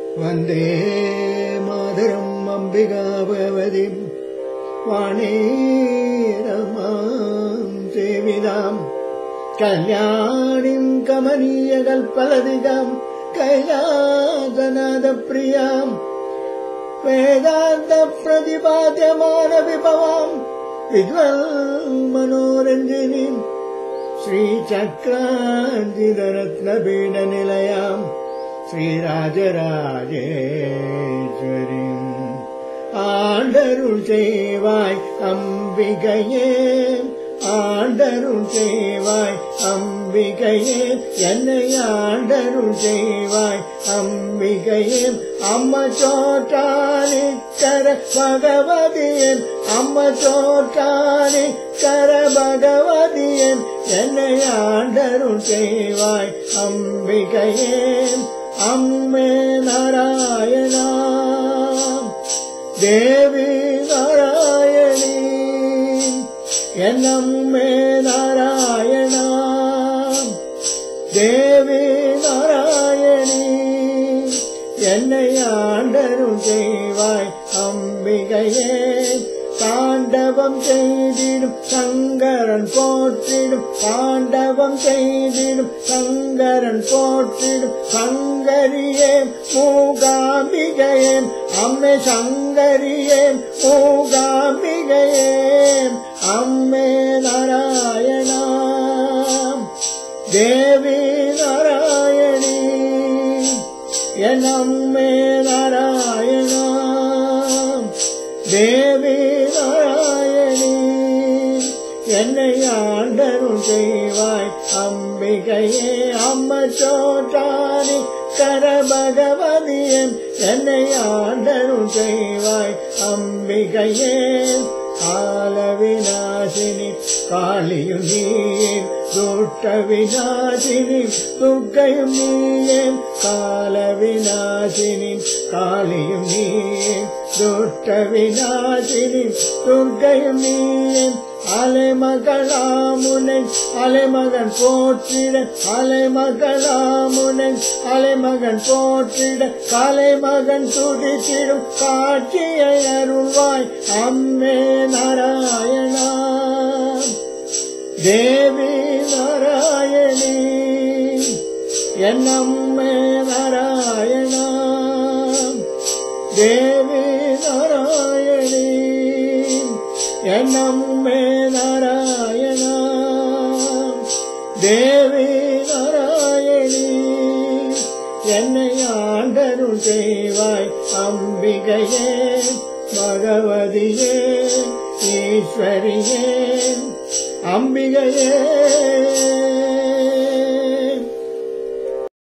वन्दे माधरम् अम्बिका भगवतीम् वाणीरमाम् सेविदाम् कल्याणीम् कमनीयकल्पलदिकाम् कैलासनादप्रियाम् वेदान्तप्रतिपाद्यमानविभवाम् विद्वल्मनोरञ्जिनीम् श्रीचक्राञ्जितरत्नपीठनिलयाम् ஸ்ரீராஜராஜேஸ்வரிம் ஆண்டருள் செய்வாய் அம்பிகையே ஆண்டருள் செய்வாய் அம்பிகையே என்னை ஆண்டருள் செய்வாய் அம்பிகையே அம்ம சோட்டானிக்கர பகவதியன் அம்ம சோட்டானிக்கர பகவதியன் என்னை ஆண்டருள் செய்வாய் அம்பிகையே அம்மே நாராயணா தேவி நாராயணி என்னம்மே நாராயணா தேவி நாராயணி என்னை ஆண்டரும் செய்வாய் அம்பிகையே தாண்டவம் செய்திடும் சங்கரன் போற்றிடும் தாண்டவம் செய்திடும் சங்கரன் போற்றிடும் சங்கரியே மூகாம்பிகையே அம்மே சங்கரியே மூகாம்பிகையே அம்மே நாராயணா தேவி நாராயணி என் அம்மே நாராயணா தேவி நாராயணி என்னை ஆண்டரும் செய்வாய் அம்பிகையே அம்ம சோட்டானி கர பகவதியன் என்னை ஆண்டரும் செய்வாய் அம்பிகையே கால விநாசினி காளியும் நீயே துட்ட விநாசினி துர்க்கையும் நீயே கால விநாசினி காளியும் நீயே துட்ட விநாசினி துர்க்கையும் நீயே அலைமகளாமுனன் அலைமகன் போற்றிட அலைமகளாமுனன் அலைமகன் போற்றிட கலைமகன் துதித்திடும் காட்சியை அருள்வாய் அம்மே நாராயணா தேவி நாராயணி என்னம்மே நாராயணா தேவி நாராயணி என்னம்மே நாராயணா தேவி நாராயணி என்னை ஆண்டருள் செய்வாய் அம்பிகையே பகவதியே ஈஸ்வரியே அம்பிகையே